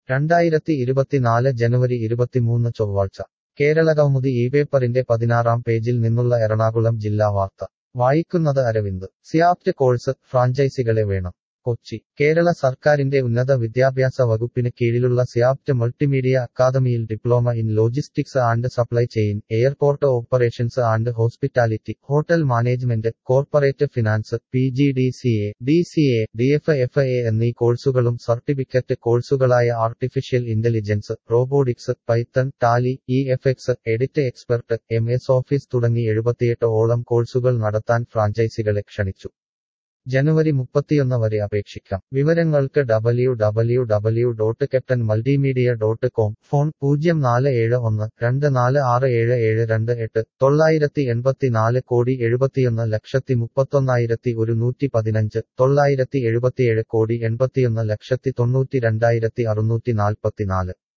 രണ്ടായിരത്തി ഇരുപത്തിനാല് ജനുവരി ഇരുപത്തിമൂന്ന് ചൊവ്വാഴ്ച കേരളകൗമുദി ഈ പേപ്പറിന്റെ പതിനാറാം പേജിൽ നിന്നുള്ള എറണാകുളം ജില്ലാ വാർത്ത വായിക്കുന്നത് അരവിന്ദ് സിയാപ്റ്റ് കോഴ്സ് ഫ്രാഞ്ചൈസികളെ വേണം കൊച്ചി കേരള സർക്കാരിന്റെ ഉന്നത വിദ്യാഭ്യാസ വകുപ്പിന് കീഴിലുള്ള സിയാപ്റ്റ് multimedia academy diploma in logistics and supply chain airport operations and hospitality hotel management corporate finance P G D C A D C A D F F A എന്നീ കോഴ്സുകളും സർട്ടിഫിക്കറ്റ് കോഴ്സുകളായ artificial intelligence robotics Python Tally E F X edit expert M S Office തുടങ്ങി എഴുപത്തിയെട്ട് ഓളം കോഴ്സുകൾ നടത്താൻ ഫ്രാഞ്ചൈസികളെ ക്ഷണിച്ചു ജനുവരി മുപ്പത്തിയൊന്ന് വരെ അപേക്ഷിക്കാം വിവരങ്ങൾക്ക് ഡബ്ല്യു ഡബ്ല്യു ഡബ്ല്യു ഡോട്ട് കെപ്റ്റൻ മൾട്ടിമീഡിയ ഡോട്ട് കോം ഫോൺ പൂജ്യം നാല് ഏഴ് ഒന്ന് രണ്ട് നാല് ആറ് ഏഴ് ഏഴ് രണ്ട് എട്ട് തൊള്ളായിരത്തി എൺപത്തിനാല് കോടി എഴുപത്തിയൊന്ന് ലക്ഷത്തി മുപ്പത്തൊന്നായിരത്തി ഒരുന്നൂറ്റി പതിനഞ്ച് തൊള്ളായിരത്തി എഴുപത്തിയേഴ് കോടി എൺപത്തിയൊന്ന് ലക്ഷത്തി തൊണ്ണൂറ്റി രണ്ടായിരത്തി അറുന്നൂറ്റി നാൽപ്പത്തിനാല്